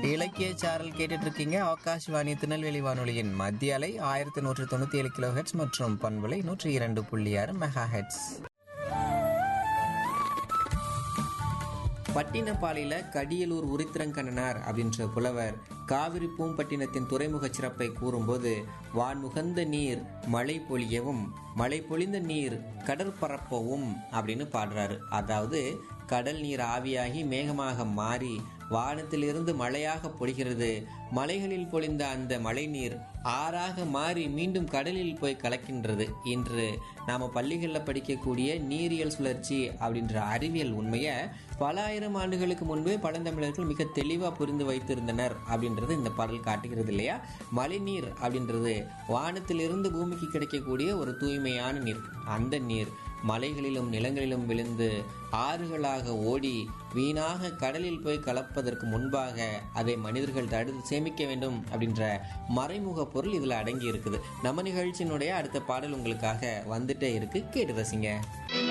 இலக்கிய சாரல் கேட்டுட்டு இருக்கீங்க ஆகாஷ்வாணி திருநெல்வேலி வானொலியின் மத்திய அலை ஆயிரத்தி நூற்றி தொண்ணூத்தி ஏழு கிலோ ஹெட்ஸ் மற்றும் பண்பலை நூற்றி இரண்டு புள்ளி ஆறு மெகா ஹெட்ஸ் பட்டினப்பாலையில கடியலூர் உரித்திரங்கண்ணனார் அப்படின்ற புலவர் காவிரி பூம்பட்டினத்தின் துறைமுக சிறப்பை கூறும்போது வான்முகந்த நீர் மழை பொழியவும் மழை பொழிந்த நீர் கடற்பரப்பவும் அப்படின்னு பாடுறாரு அதாவது கடல் நீர் ஆவியாகி மேகமாக மாறி வானத்திலிருந்து மழையாக பொழிகிறது மலைகளில் பொழிந்த அந்த மழை நீர் ஆறாக மாறி மீண்டும் கடலில் போய் கலக்கின்றது இன்று நாம பள்ளிகளில் படிக்கக்கூடிய நீரியல் சுழற்சி அப்படின்ற அறிவியல் உண்மையை பல ஆயிரம் ஆண்டுகளுக்கு முன்பே பழந்தமிழர்கள் மிக தெளிவாக புரிந்து வைத்திருந்தனர் அப்படின்றது இந்த பாடல் காட்டுகிறது இல்லையா மழைநீர் அப்படின்றது வானத்திலிருந்து பூமிக்கு கிடைக்கக்கூடிய ஒரு தூய்மையான நீர் அந்த நீர் மலைகளிலும் நிலங்களிலும் விழுந்து ஆறுகளாக ஓடி வீணாக கடலில் போய் கலப்பதற்கு முன்பாக அதை மனிதர்கள் தடுத்து சேமிக்க வேண்டும் அப்படின்ற மறைமுக பொருள் இதில் அடங்கி இருக்குது நம்ம நிகழ்ச்சியினுடைய அடுத்த பாடல் உங்களுக்காக வந்துட்டே இருக்கு கேட்டு ரசிங்க